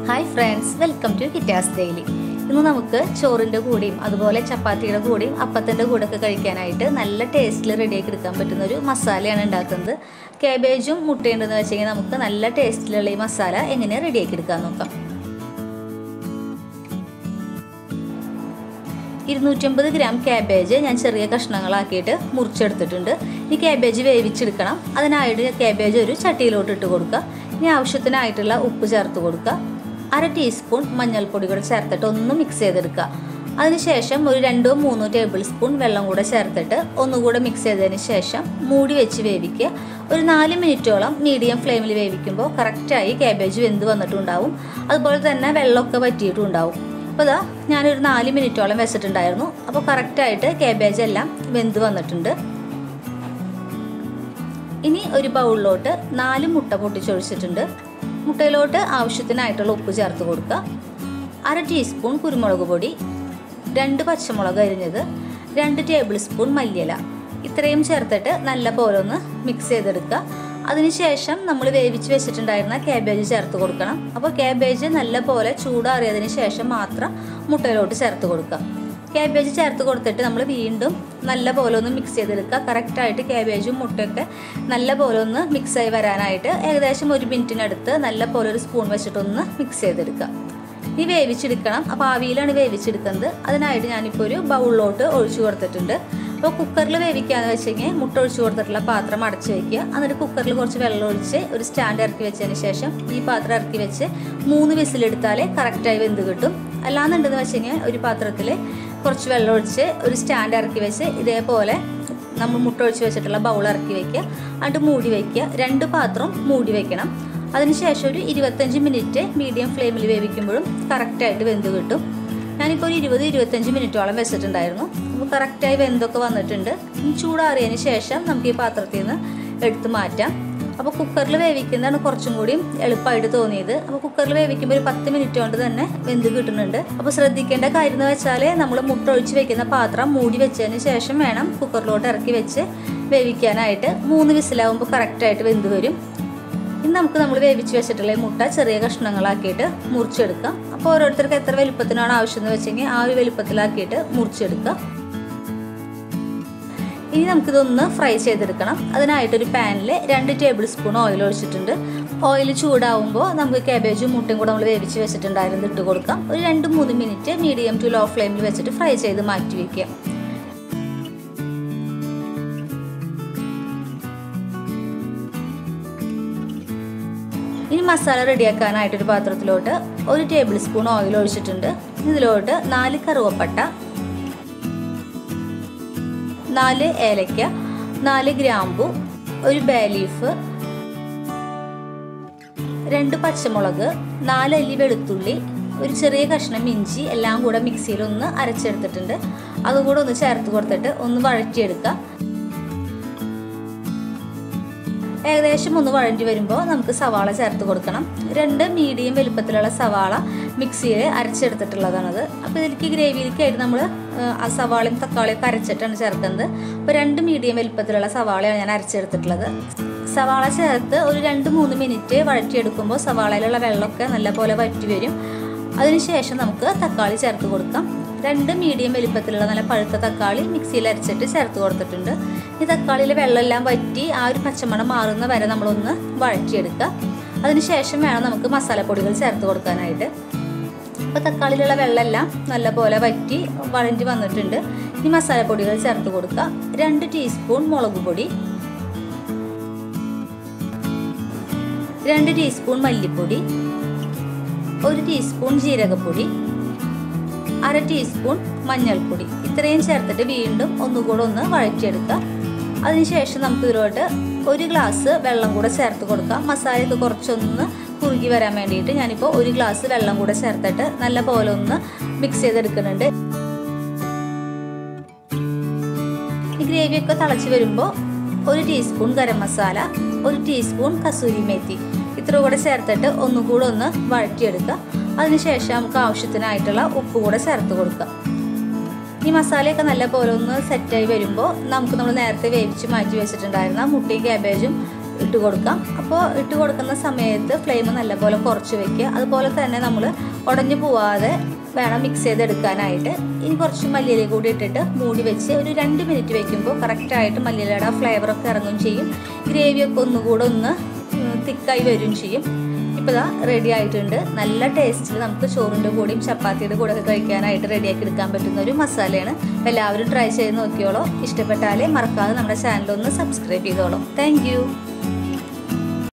hi friends welcome to Kittas daily ഇന്ന് നമുക്ക് ചോറിൻ്റെ കൂടെയും അതുപോലെ ചപ്പാത്തിയുടെ കൂടെയും അപ്പത്തിൻ്റെ കൂടെ ഒക്കെ കഴിക്കാനായിട്ട് നല്ല ടേസ്റ്റിൽ റെഡിയാക്കി എടുക്കാൻ പറ്റുന്ന ഒരു മസാലയാണ് ഉണ്ടാക്കുന്നത് കാബേജും മുട്ടയുണ്ടെന്ന് വെച്ച് കഴിഞ്ഞാൽ നമുക്ക് നല്ല ടേസ്റ്റിലുള്ള ഈ മസാല എങ്ങനെ റെഡിയാക്കി എടുക്കാൻ നോക്കാം ഇരുന്നൂറ്റമ്പത് ഗ്രാം ക്യാബേജ് ഞാൻ ചെറിയ കഷ്ണങ്ങളാക്കിയിട്ട് മുറിച്ചെടുത്തിട്ടുണ്ട് ഈ ക്യാബേജ് വേവിച്ചെടുക്കണം അതിനായിട്ട് ക്യാബേജ് ഒരു ചട്ടിയിലോട്ട് ഇട്ട് കൊടുക്കുക ഇനി ആവശ്യത്തിനായിട്ടുള്ള ഉപ്പ് ചേർത്ത് കൊടുക്കുക അര ടീസ്പൂൺ മഞ്ഞൾപ്പൊടി കൂടെ ചേർത്തിട്ട് ഒന്ന് മിക്സ് ചെയ്തെടുക്കുക അതിനുശേഷം ഒരു രണ്ടോ മൂന്നോ ടേബിൾ സ്പൂൺ വെള്ളം കൂടെ ചേർത്തിട്ട് ഒന്നുകൂടെ മിക്സ് ചെയ്തതിന് ശേഷം മൂടി വെച്ച് വേവിക്കുക ഒരു നാല് മിനിറ്റോളം മീഡിയം ഫ്ലെയിമിൽ വേവിക്കുമ്പോൾ കറക്റ്റായി ക്യാബേജ് വെന്ത് വന്നിട്ടുണ്ടാവും അതുപോലെ തന്നെ വെള്ളമൊക്കെ വറ്റിയിട്ടും ഉണ്ടാവും അപ്പോൾ ഇതാ ഞാനൊരു നാല് മിനിറ്റോളം വെച്ചിട്ടുണ്ടായിരുന്നു അപ്പോൾ കറക്റ്റായിട്ട് ക്യാബേജ് എല്ലാം വെന്ത് വന്നിട്ടുണ്ട് ഇനി ഒരു ബൗളിലോട്ട് നാല് മുട്ട പൊട്ടിച്ചൊഴിച്ചിട്ടുണ്ട് മുട്ടയിലോട്ട് ആവശ്യത്തിനായിട്ടുള്ള ഉപ്പ് ചേർത്ത് കൊടുക്കുക അര ടീസ്പൂൺ കുരുമുളക് പൊടി രണ്ട് പച്ചമുളക് അരിഞ്ഞത് രണ്ട് ടേബിൾ സ്പൂൺ മല്ലിയില ഇത്രയും ചേർത്തിട്ട് നല്ല പോലെ ഒന്ന് മിക്സ് ചെയ്തെടുക്കുക അതിനുശേഷം നമ്മൾ വേവിച്ച് വെച്ചിട്ടുണ്ടായിരുന്ന ക്യാബേജ് ചേർത്ത് കൊടുക്കണം അപ്പോൾ ക്യാബേജ് നല്ല പോലെ ചൂടാറിയതിന് ശേഷം മാത്രം മുട്ടയിലോട്ട് ചേർത്ത് കൊടുക്കുക ക്യാബേജ് ചേർത്ത് കൊടുത്തിട്ട് നമ്മൾ വീണ്ടും നല്ല പോലെ ഒന്ന് മിക്സ് ചെയ്തെടുക്കുക കറക്റ്റായിട്ട് ക്യാബേജും മുട്ടയൊക്കെ നല്ല പോലെ ഒന്ന് മിക്സായി വരാനായിട്ട് ഏകദേശം ഒരു മിനിറ്റിനടുത്ത് നല്ല പോലെ ഒരു സ്പൂൺ വെച്ചിട്ടൊന്ന് മിക്സ് ചെയ്തെടുക്കുക ഈ വേവിച്ചെടുക്കണം അപ്പോൾ ആവിയിലാണ് വേവിച്ചെടുക്കുന്നത് അതിനായിട്ട് ഞാനിപ്പോൾ ഒരു ബൗളിലോട്ട് ഒഴിച്ചു കൊടുത്തിട്ടുണ്ട് അപ്പോൾ കുക്കറിൽ വേവിക്കാന്ന് വെച്ച് കഴിഞ്ഞാൽ മുട്ട ഒഴിച്ചു കൊടുത്തിട്ടുള്ള പാത്രം അടച്ച് വയ്ക്കുക എന്നിട്ട് കുക്കറിൽ കുറച്ച് വെള്ളം ഒഴിച്ച് ഒരു സ്റ്റാൻഡ് ഇറക്കി വെച്ചതിന് ശേഷം ഈ പാത്രം ഇറക്കി വെച്ച് മൂന്ന് വിസിലെടുത്താലേ കറക്റ്റായി വെന്ത് കിട്ടും അല്ലാന്നുണ്ടെന്ന് വെച്ച് കഴിഞ്ഞാൽ ഒരു പാത്രത്തിൽ കുറച്ച് വെള്ളം ഒഴിച്ച് ഒരു സ്റ്റാൻഡ് ഇറക്കി വെച്ച് ഇതേപോലെ നമ്മൾ മുട്ട ഒഴിച്ച് വെച്ചിട്ടുള്ള ബൗൾ ഇറക്കി വെക്കുക എന്നിട്ട് മൂടി വയ്ക്കുക രണ്ട് പാത്രം മൂടി വെക്കണം അതിനുശേഷം ഒരു ഇരുപത്തഞ്ച് മിനിറ്റ് മീഡിയം ഫ്ലെയിമിൽ വേവിക്കുമ്പോഴും കറക്റ്റായിട്ട് വെന്ത് കിട്ടും ഞാനിപ്പോൾ ഒരു ഇരുപത് ഇരുപത്തഞ്ച് മിനിറ്റോളം വെച്ചിട്ടുണ്ടായിരുന്നു അപ്പോൾ കറക്റ്റായി വെന്തൊക്കെ വന്നിട്ടുണ്ട് ഇനി ചൂടാറിയതിന് ശേഷം നമുക്ക് ഈ പാത്രത്തിൽ നിന്ന് എടുത്ത് മാറ്റാം അപ്പോൾ കുക്കറിൽ വേവിക്കുന്നതാണ് കുറച്ചും കൂടി എളുപ്പമായിട്ട് തോന്നിയത് അപ്പോൾ കുക്കറിൽ വേവിക്കുമ്പോൾ ഒരു പത്ത് മിനിറ്റ് കൊണ്ട് തന്നെ വെന്ത് കിട്ടുന്നുണ്ട് അപ്പോൾ ശ്രദ്ധിക്കേണ്ട കാര്യം എന്ന് വെച്ചാൽ നമ്മൾ മുട്ട ഒഴിച്ച് വെക്കുന്ന പാത്രം മൂടി വെച്ചതിന് ശേഷം വേണം കുക്കറിലോട്ട് ഇറക്കി വെച്ച് വേവിക്കാനായിട്ട് മൂന്ന് വിസിലാവുമ്പോൾ കറക്റ്റായിട്ട് വെന്ത് വരും ഇനി നമുക്ക് നമ്മൾ വേവിച്ച് വെച്ചിട്ടുള്ള ഈ മുട്ട ചെറിയ കഷ്ണങ്ങളാക്കിയിട്ട് മുറിച്ചെടുക്കാം അപ്പോൾ ഓരോരുത്തർക്ക് എത്ര വലുപ്പത്തിനാണ് ആവശ്യം എന്ന് വെച്ചെങ്കിൽ ആ ഒരു വലുപ്പത്തിലാക്കിയിട്ട് മുറിച്ചെടുക്കുക ഇനി നമുക്കിതൊന്ന് ഫ്രൈ ചെയ്തെടുക്കണം അതിനായിട്ടൊരു പാനിൽ രണ്ട് ടേബിൾ സ്പൂൺ ഓയിൽ ഒഴിച്ചിട്ടുണ്ട് ഓയിൽ ചൂടാവുമ്പോൾ നമുക്ക് കാബേജും മുട്ടയും കൂടെ നമ്മൾ വേവിച്ച് വെച്ചിട്ടുണ്ടായിരുന്നു ഇട്ട് കൊടുക്കാം ഒരു രണ്ട് മൂന്ന് മിനിറ്റ് മീഡിയം ടു ലോ ഫ്ലെയിമിൽ വെച്ചിട്ട് ഫ്രൈ ചെയ്ത് മാറ്റി വയ്ക്കുക ഇനി മസാല റെഡിയാക്കാനായിട്ടൊരു പാത്രത്തിലോട്ട് ഒരു ടേബിൾ സ്പൂൺ ഓയിൽ ഒഴിച്ചിട്ടുണ്ട് ഇതിലോട്ട് നാല് കറുവപ്പട്ട നാല് ഏലക്ക നാല് ഗ്രാമ്പു ഒരു ബേ ലീഫ് രണ്ട് പച്ചമുളക് നാലല്ലി വെളുത്തുള്ളി ഒരു ചെറിയ കഷ്ണം ഇഞ്ചി എല്ലാം കൂടെ മിക്സിയിൽ ഒന്ന് അരച്ചെടുത്തിട്ടുണ്ട് അതുകൂടെ ഒന്ന് ചേർത്ത് കൊടുത്തിട്ട് ഒന്ന് വഴറ്റിയെടുക്കുക ഏകദേശം ഒന്ന് വഴണ്ടി വരുമ്പോൾ നമുക്ക് സവാള ചേർത്ത് കൊടുക്കണം രണ്ട് മീഡിയം വലുപ്പത്തിലുള്ള സവാള മിക്സിയിൽ അരച്ചെടുത്തിട്ടുള്ളതാണത് അപ്പോൾ ഇതിലേക്ക് ഗ്രേവിയിലേക്കായിട്ട് നമ്മൾ ആ സവാളയും തക്കാളിയും ഒക്കെ അരച്ചിട്ടാണ് ചേർക്കുന്നത് അപ്പോൾ രണ്ട് മീഡിയം വലുപ്പത്തിലുള്ള സവാളയാണ് ഞാൻ അരച്ചെടുത്തിട്ടുള്ളത് സവാള ചേർത്ത് ഒരു രണ്ട് മൂന്ന് മിനിറ്റ് വഴറ്റിയെടുക്കുമ്പോൾ സവാളയിലുള്ള വെള്ളമൊക്കെ നല്ലപോലെ വറ്റി വരും അതിനുശേഷം നമുക്ക് തക്കാളി ചേർത്ത് കൊടുക്കാം രണ്ട് മീഡിയം വലിപ്പത്തിലുള്ള നല്ല പഴുത്ത തക്കാളി മിക്സിയിൽ അരച്ചിട്ട് ചേർത്ത് കൊടുത്തിട്ടുണ്ട് ഈ തക്കാളിയിലെ വെള്ളമെല്ലാം വറ്റി ആ ഒരു പച്ചമണം മാറുന്ന വരെ നമ്മളൊന്ന് വഴറ്റിയെടുക്കുക അതിനുശേഷം വേണം നമുക്ക് മസാലപ്പൊടികൾ ചേർത്ത് കൊടുക്കാനായിട്ട് അപ്പോൾ തക്കാളിയിലുള്ള വെള്ളമെല്ലാം നല്ലപോലെ വറ്റി വഴഞ്ഞ് വന്നിട്ടുണ്ട് ഈ മസാലപ്പൊടികൾ ചേർത്ത് കൊടുക്കുക രണ്ട് ടീസ്പൂൺ മുളക് പൊടി രണ്ട് ടീസ്പൂൺ മല്ലിപ്പൊടി ഒരു ടീസ്പൂൺ ജീരകപ്പൊടി അര ടീസ്പൂൺ മഞ്ഞൾപ്പൊടി ഇത്രയും ചേർത്തിട്ട് വീണ്ടും ഒന്നുകൂടെ ഒന്ന് വഴറ്റിയെടുക്കുക അതിനുശേഷം നമുക്ക് ഇതിലോട്ട് ഒരു ഗ്ലാസ് വെള്ളം കൂടെ ചേർത്ത് കൊടുക്കാം മസാലയൊക്കെ കുറച്ചൊന്ന് കുറുകി വരാൻ വേണ്ടിയിട്ട് ഞാനിപ്പോൾ ഒരു ഗ്ലാസ് വെള്ളം കൂടെ ചേർത്തിട്ട് നല്ല പോലെ ഒന്ന് മിക്സ് ചെയ്തെടുക്കുന്നുണ്ട് ഈ ഗ്രേവിയൊക്കെ തിളച്ച് വരുമ്പോൾ ഒരു ടീസ്പൂൺ ഗരം മസാല ഒരു ടീസ്പൂൺ കസൂരി മേത്തി ഇത്ര കൂടെ ചേർത്തിട്ട് ഒന്നുകൂടെ ഒന്ന് വഴറ്റിയെടുക്കുക അതിനുശേഷം നമുക്ക് ആവശ്യത്തിനായിട്ടുള്ള ഉപ്പ് കൂടെ ചേർത്ത് കൊടുക്കുക ഈ മസാലയൊക്കെ നല്ല പോലെ ഒന്ന് സെറ്റായി വരുമ്പോൾ നമുക്ക് നമ്മൾ നേരത്തെ വേവിച്ച് മാറ്റി വെച്ചിട്ടുണ്ടായിരുന്ന മുട്ടയും ക്യാബേജും ഇട്ട് കൊടുക്കാം അപ്പോൾ ഇട്ട് കൊടുക്കുന്ന സമയത്ത് ഫ്ലെയിം നല്ലപോലെ കുറച്ച് വെക്കുക അതുപോലെ തന്നെ നമ്മൾ ഉടഞ്ഞു പോവാതെ വേണം മിക്സ് ചെയ്തെടുക്കാനായിട്ട് ഇനി കുറച്ച് മല്ലിയില കൂടി ഇട്ടിട്ട് മൂടി വെച്ച് ഒരു രണ്ട് മിനിറ്റ് വെക്കുമ്പോൾ കറക്റ്റായിട്ട് മല്ലിയിലയുടെ ഫ്ലേവറൊക്കെ ഇറങ്ങും ചെയ്യും ഗ്രേവിയൊക്കെ ഒന്നുകൂടെ ഒന്ന് തിക്കായി വരും ചെയ്യും ഇപ്പോൾ ഇതാ റെഡി ആയിട്ടുണ്ട് നല്ല ടേസ്റ്റിൽ നമുക്ക് ചോറിൻ്റെ കൂടെയും ചപ്പാത്തിയുടെ കൂടെ ഒക്കെ കഴിക്കാനായിട്ട് റെഡിയാക്കി എടുക്കാൻ പറ്റുന്ന ഒരു മസാലയാണ് അപ്പോൾ എല്ലാവരും ട്രൈ ചെയ്ത് നോക്കിയോളൂ ഇഷ്ടപ്പെട്ടാലേ മറക്കാതെ നമ്മുടെ ചാനലൊന്ന് സബ്സ്ക്രൈബ് ചെയ്തോളൂ താങ്ക്